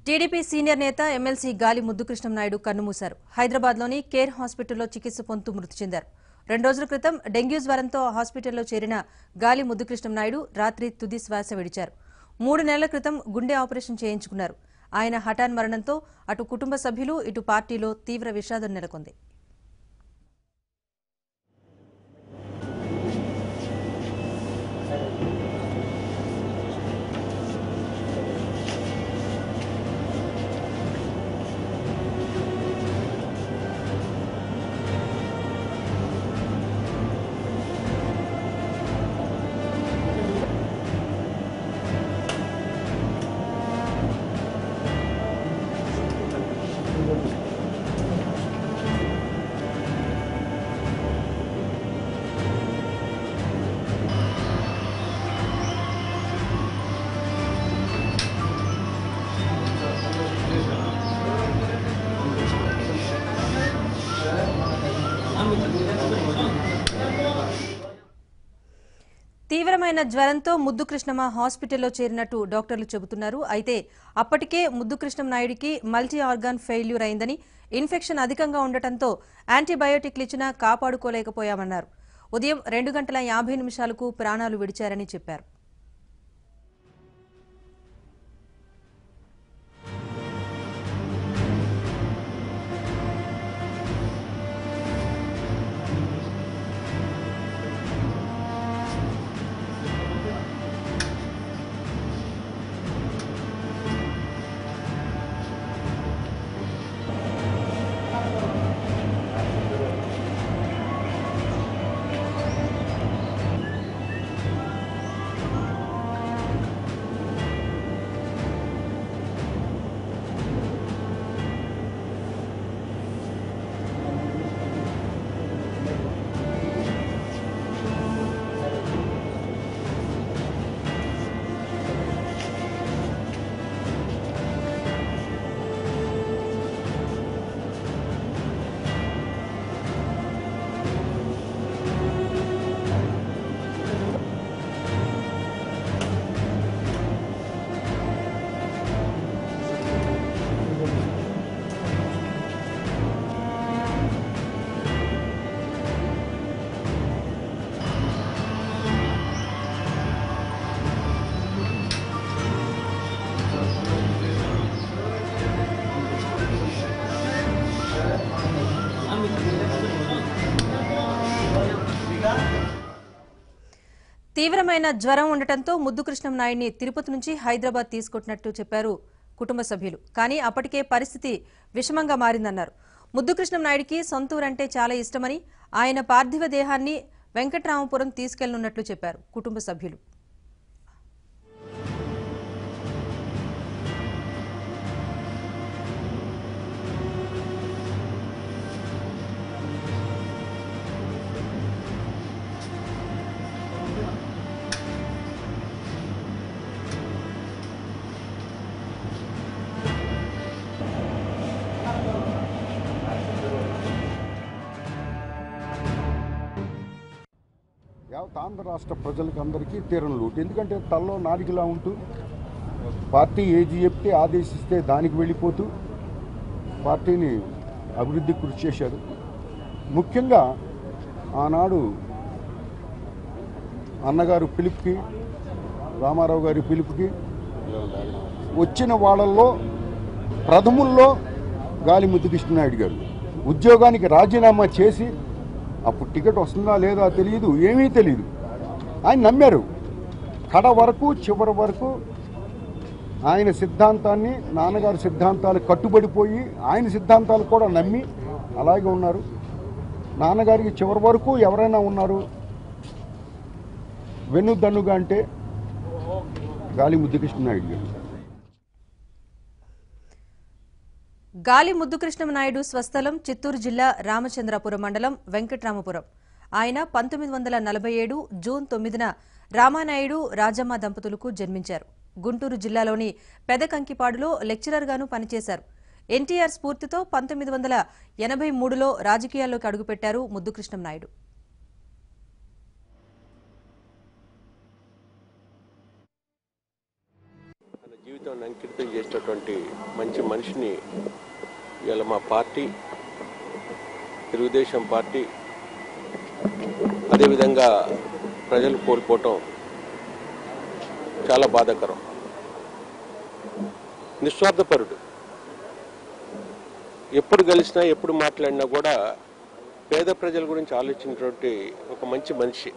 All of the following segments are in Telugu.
టీడీపీ సీనియర్ నేత ఎమ్మెల్సీ గాలి ముద్దుకృష్ణం నాయుడు కన్నుమూశారు హైదరాబాద్లోని కేర్ హాస్పిటల్లో చికిత్స పొందుతూ మృతి చెందారు రెండు రోజుల క్రితం డెంగ్యూ జ్వరంతో హాస్పిటల్లో చేరిన గాలి ముద్దుకృష్ణం నాయుడు రాత్రి తుది శ్వాస విడిచారు మూడు నెలల క్రితం గుండె ఆపరేషన్ చేయించుకున్నారు ఆయన హఠాన్ మరణంతో అటు కుటుంబ సభ్యులు ఇటు పార్టీలో తీవ్ర విషాదం నెలకొంది తీవ్రమైన జ్వరంతో ముద్దు కృష్ణమ్మ హాస్పిటల్లో చేరినట్టు డాక్టర్లు చెబుతున్నారు అయితే అప్పటికే ముద్దు కృష్ణం నాయుడికి మల్టీ ఆర్గాన్ ఫెయిల్యూర్ అయిందని ఇన్ఫెక్షన్ అధికంగా ఉండటంతో యాంటీబయోటిక్లు ఇచ్చినా కాపాడుకోలేకపోయామన్నారు ఉదయం రెండు గంటల యాభై నిమిషాలకు ప్రాణాలు విడిచారని చెప్పారు తీవ్రమైన జ్వరం ఉండటంతో ముద్దు కృష్ణం నాయుడిని తిరుపతి నుంచి హైదరాబాద్ తీసుకొట్టినట్టు చెప్పారు కుటుంబ సభ్యులు కానీ అప్పటికే పరిస్థితి విషమంగా మారిందన్నారు ముద్దు కృష్ణం నాయుడికి సొంతూరంటే చాలా ఇష్టమని ఆయన పార్థివ దేహాన్ని వెంకట్రామపురం తీసుకెళ్లనున్నట్లు చెప్పారు కుటుంబ సభ్యులు యావత్ ఆంధ్ర రాష్ట్ర ప్రజలకు అందరికీ తీరని లోటు ఎందుకంటే తల్లో నాడికిలా ఉంటూ పార్టీ ఏది చెప్తే ఆదేశిస్తే దానికి వెళ్ళిపోతూ పార్టీని అభివృద్ధి కృషి చేశారు ముఖ్యంగా ఆనాడు అన్నగారు పిలుపుకి రామారావు గారి పిలుపుకి వచ్చిన వాళ్ళల్లో ప్రథముల్లో గాలి ముద్దుకృష్ణనాయుడు గారు ఉద్యోగానికి రాజీనామా చేసి అప్పుడు టికెట్ వస్తుందా లేదా తెలియదు ఏమీ తెలియదు ఆయన నమ్మారు కడ వరకు చివరి వరకు ఆయన సిద్ధాంతాన్ని నాన్నగారి సిద్ధాంతాలు కట్టుబడిపోయి ఆయన సిద్ధాంతాలు కూడా నమ్మి అలాగే ఉన్నారు నాన్నగారికి చివరి వరకు ఎవరైనా ఉన్నారు వెన్నుదన్నుగా అంటే గాలి ముద్దుకృష్ణనాయుడు గారు గాలి ముద్దుకృష్ణం నాయుడు స్వస్థలం చిత్తూరు జిల్లా రామచంద్రాపురం మండలం వెంకట్రామపురం ఆయన పంతొమ్మిది వందల నలభై ఏడు జూన్ తొమ్మిదిన రామానాయుడు రాజమ్మ దంపతులకు జన్మించారు గుంటూరు జిల్లాలోని పెదకంకిపాడులో లెక్చరర్గాను పనిచేశారు ఎన్టీఆర్ స్ఫూర్తితో పంతొమ్మిది వందల ఎనభై మూడులో రాజకీయాల్లోకి అడుగుపెట్టారు ముద్దుకృష్ణం నాయుడు తన జీవితం అంకితం చేసినటువంటి మంచి మనిషిని ఇవాళ మా పార్టీ తెలుగుదేశం పార్టీ అదేవిధంగా ప్రజలు కోల్పోవటం చాలా బాధాకరం నిస్వార్థపరుడు ఎప్పుడు కలిసినా ఎప్పుడు మాట్లాడినా కూడా పేద ప్రజల గురించి ఆలోచించినటువంటి ఒక మంచి మనిషి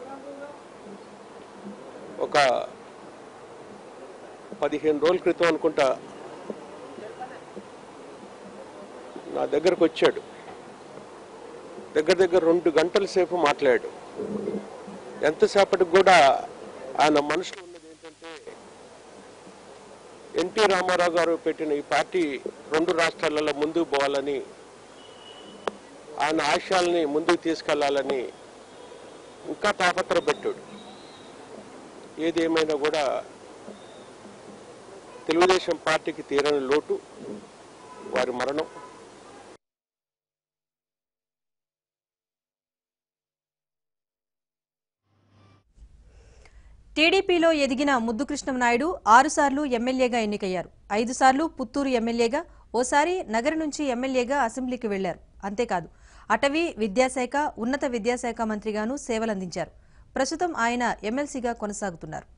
ఒక పదిహేను రోజుల క్రితం అనుకుంటా నా దగ్గరకు వచ్చాడు దగ్గర దగ్గర రెండు గంటల సేపు మాట్లాడాడు ఎంతసేపటికి కూడా ఆయన మనసులో ఉన్నది ఏంటంటే ఎన్టీ రామారావు గారు పెట్టిన ఈ పార్టీ రెండు రాష్ట్రాలలో ముందుకు పోవాలని ఆయన ఆశయాల్ని ముందుకు తీసుకెళ్లాలని ఇంకా తాపత్రపెట్టాడు ఏది ఏమైనా కూడా తెలుగుదేశం పార్టీకి తీరని లోటు వారి మరణం టీడీపీలో ఎదిగిన ముద్దుకృష్ణం నాయుడు ఆరుసార్లు ఎమ్మెల్యేగా ఎన్నికయ్యారు ఐదు సార్లు పుత్తూరు ఎమ్మెల్యేగా ఓసారి నగర నుంచి ఎమ్మెల్యేగా అసెంబ్లీకి వెళ్లారు అంతేకాదు అటవీ విద్యాశాఖ ఉన్నత విద్యాశాఖ మంత్రిగాను సేవలందించారు ప్రస్తుతం ఆయన ఎమ్మెల్సీగా కొనసాగుతున్నారు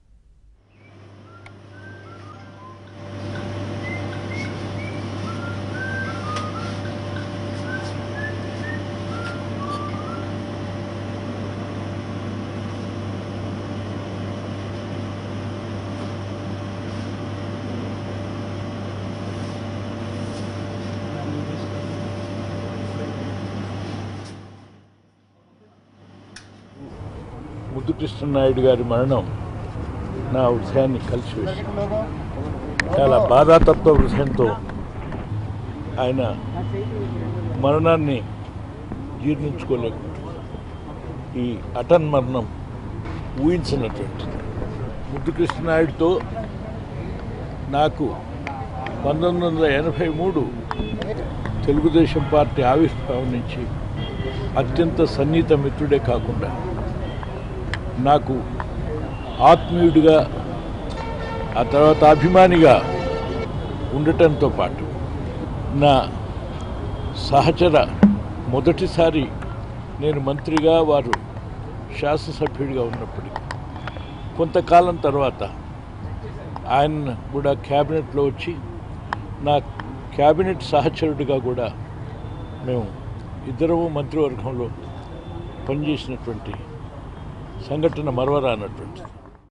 ముద్దు కృష్ణనాయుడు గారి మరణం నా హృదయాన్ని కలిసివేసింది చాలా బాధాతత్వ హృదయంతో ఆయన మరణాన్ని జీర్ణించుకోలేకపోయాడు ఈ అటన్ మరణం ఊహించినటువంటిది ముద్దు కృష్ణనాయుడుతో నాకు పంతొమ్మిది వందల ఎనభై మూడు తెలుగుదేశం పార్టీ ఆవిర్భావం నుంచి అత్యంత సన్నిహిత మిత్రుడే కాకుండా నాకు ఆత్మీయుడిగా ఆ తర్వాత అభిమానిగా ఉండటంతో పాటు నా సహచర మొదటిసారి నేను మంత్రిగా వారు శాసనసభ్యుడిగా ఉన్నప్పటికీ కొంతకాలం తర్వాత ఆయన కూడా క్యాబినెట్లో వచ్చి నా క్యాబినెట్ సహచరుడిగా కూడా మేము ఇద్దరము మంత్రివర్గంలో పనిచేసినటువంటి సంఘటన మరవరానటువంటిది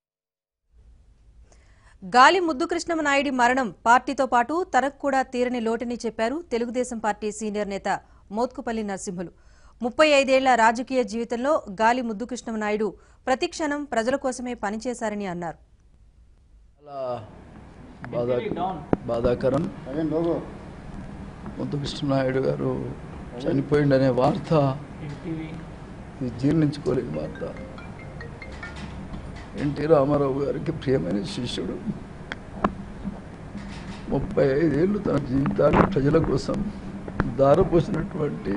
గాలి ముద్దుకృష్ణమ నాయుడి మరణం పార్టీతో పాటు తనకు కూడా తీరని లోటని చెప్పారు తెలుగుదేశం పార్టీ సీనియర్ నేత మోత్కుపల్లి నరసింహులు ముప్పై ఐదేళ్ల రాజకీయ జీవితంలో గాలి ముద్దుకృష్ణమ నాయుడు ప్రతిక్షణం ప్రజల కోసమే పనిచేశారని అన్నారు చాలా బాధా బాధాకరం ముద్దుకృష్ణనాయుడు గారు చనిపోయిండనే వార్త ఇది జీర్ణించుకోలేని వార్త ఎన్టీ రామారావు గారికి ప్రియమైన శిష్యుడు ముప్పై ఐదేళ్ళు తన జీవితాన్ని ప్రజల కోసం దారపోసినటువంటి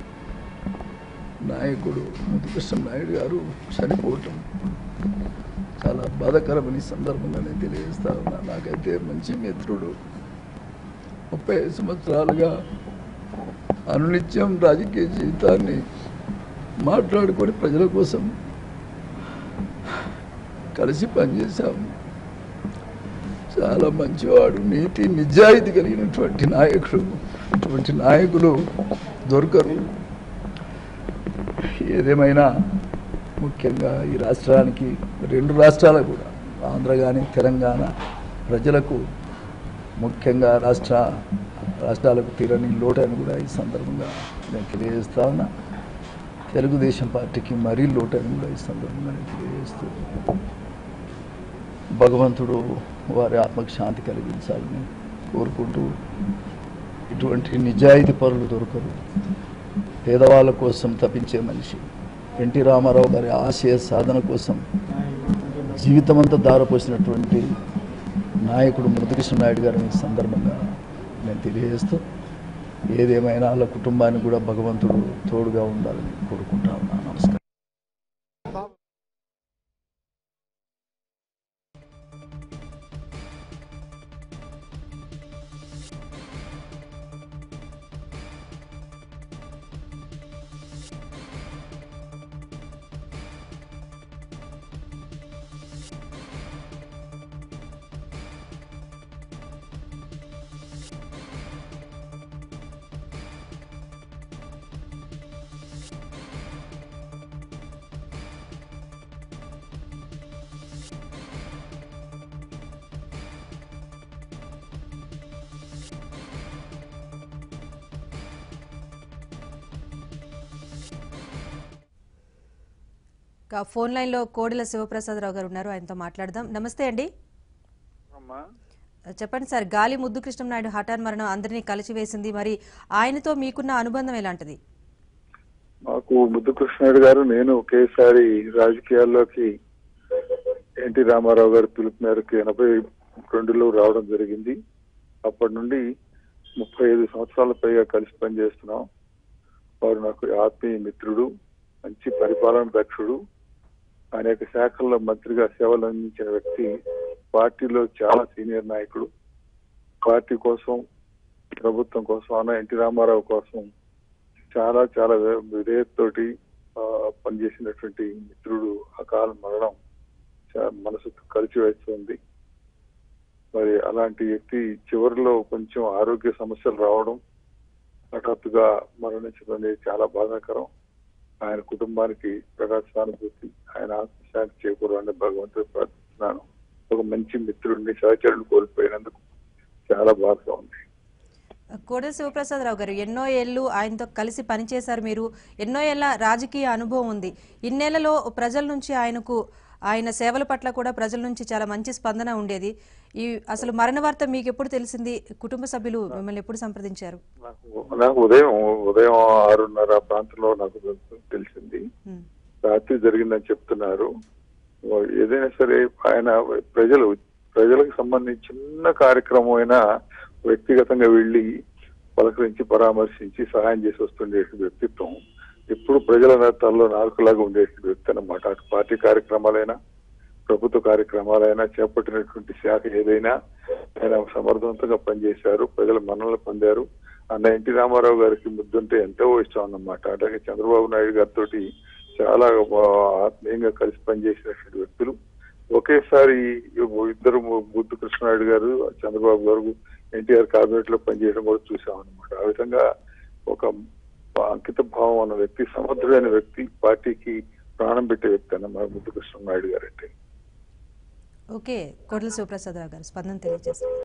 నాయకుడు ముద్దుకృష్ణ నాయుడు గారు చనిపోవటం చాలా బాధాకరమని ఈ సందర్భంగా నేను తెలియజేస్తా ఉన్నా నాకైతే మంచి మిత్రుడు ముప్పై ఐదు సంవత్సరాలుగా అనునిత్యం రాజకీయ జీవితాన్ని మాట్లాడుకొని ప్రజల కోసం కలిసి పనిచేశాం చాలా మంచివాడు నీతి నిజాయితీ కలిగినటువంటి నాయకుడు అటువంటి నాయకులు దొరకరు ఏదేమైనా ముఖ్యంగా ఈ రాష్ట్రానికి రెండు రాష్ట్రాలకు కూడా ఆంధ్ర కానీ తెలంగాణ ప్రజలకు ముఖ్యంగా రాష్ట్ర రాష్ట్రాలకు తీరని లోటని కూడా ఈ సందర్భంగా నేను తెలియజేస్తా ఉన్నా తెలుగుదేశం పార్టీకి మరీ లోటని కూడా ఈ సందర్భంగా నేను తెలియజేస్తూ భగవంతుడు వారి ఆత్మకు శాంతి కలిగించాలని కోరుకుంటూ ఇటువంటి నిజాయితీ పరులు దొరకరు పేదవాళ్ళ కోసం తప్పించే మనిషి ఎన్టీ రామారావు గారి ఆశయ సాధన కోసం జీవితమంతా దారపోసినటువంటి నాయకుడు మురకృష్ణ నాయుడు గారిని ఈ సందర్భంగా నేను తెలియజేస్తూ ఏదేమైనా వాళ్ళ కుటుంబానికి కూడా భగవంతుడు తోడుగా ఉండాలని కోరుకుంటా ఉన్నాను నమస్కారం ఇక ఫోన్ లైన్లో కోడెల శివప్రసాదరావు గారు ఉన్నారు ఆయనతో మాట్లాడదాం నమస్తే అండి అమ్మా చెప్పండి సార్ గాలి ముద్దు కృష్ణనాయుడు హఠాన్ మరణం అందరినీ కలిసివేసింది మరి ఆయనతో మీకున్న అనుబంధం ఎలాంటిది మాకు ముద్దు కృష్ణాయుడు గారు నేను ఒకేసారి రాజకీయాల్లోకి ఎన్టీ రామారావు గారి పిలుపు మేరకు ఎనభై రెండులో రావడం జరిగింది అప్పటి నుండి ముప్పై ఐదు సంవత్సరాల పైగా కలిసి పనిచేస్తున్నాం వారు నాకు ఆత్మీయ మిత్రుడు మంచి పరిపాలన దక్షుడు అనేక శాఖల్లో మంత్రిగా సేవలు అందించిన వ్యక్తి పార్టీలో చాలా సీనియర్ నాయకుడు పార్టీ కోసం ప్రభుత్వం కోసం అన్న ఎన్టీ రామారావు కోసం చాలా చాలా వి- విధేయతతోటి ఆ, పనిచేసినటువంటి మిత్రుడు అకాల మరణం చా- మనసుకు కలిసి వేస్తుంది మరి అలాంటి వ్యక్తి చివరిలో కొంచెం ఆరోగ్య సమస్యలు రావడం హఠాత్తుగా మరణించడం అనేది చాలా బాధాకరం ఆయన కుటుంబానికి ప్రగాఢ సానుభూతి ఆయన ఆత్మశాంతి చేకూరాలని భగవంతుడు ప్రార్థిస్తున్నాను ఒక మంచి మిత్రుడిని సహచరుని కోల్పోయినందుకు చాలా బాధగా ఉంది కోడెల శివప్రసాదరావు గారు ఎన్నో ఏళ్ళు ఆయనతో కలిసి పనిచేశారు మీరు ఎన్నో ఏళ్ల రాజకీయ అనుభవం ఉంది ఇన్నేళ్లలో ప్రజల నుంచి ఆయనకు ఆయన సేవల పట్ల కూడా ప్రజల నుంచి చాలా మంచి స్పందన ఉండేది ఈ అసలు మరణ వార్త మీకు ఎప్పుడు తెలిసింది కుటుంబ సభ్యులు మిమ్మల్ని ఎప్పుడు సంప్రదించారు నాకు నాకు ఉదయం ఉదయం ఆరున్నర ప్రాంతంలో నాకు తెలిసింది ఉమ్. రాత్రి జరిగిందని చెప్తున్నారు ఏదైనా సరే ఆయన ప్రజలు ప్రజలకు సంబంధించి చిన్న కార్యక్రమం అయినా వ్యక్తిగతంగా వెళ్ళి పలకరించి పరామర్శించి సహాయం చేసి వస్తుండే వ్యక్తిత్వం ఎప్పుడు ప్రజల నేతల్లో నాలుగులాగా ఉండే వ్యక్తి అన్నమాట అటు పార్టీ కార్యక్రమాలైనా ప్రభుత్వ కార్యక్రమాలైనా చేపట్టినటువంటి శాఖ ఏదైనా ఆయన సమర్థవంతంగా పనిచేశారు ప్రజల మన్నలు పొందారు అన్న ఎన్టీ రామారావు గారికి ముద్దుంటే ఎంతో ఇష్టం అన్నమాట అలాగే చంద్రబాబు నాయుడు గారితో చాలా ఆ, ఆత్మీయంగా కలిసి పనిచేసినటువంటి వ్యక్తులు ఒకేసారి ఇద్దరు బుద్ధు కృష్ణనాయుడు గారు చంద్రబాబు గారు ఎన్టీఆర్ కేబినెట్ లో పనిచేయడం కూడా చూసాం అనమాట ఆ విధంగా ఒక అంకిత భావం అన్న వ్యక్తి సమర్థుడైన వ్యక్తి పార్టీకి ప్రాణం పెట్టే వ్యక్తి అన్నమాట ముద్దు కృష్ణనాయుడు గారు అంటే ఓకే కోడెల శివప్రసాదరావు గారు స్పందన తెలియజేస్తారు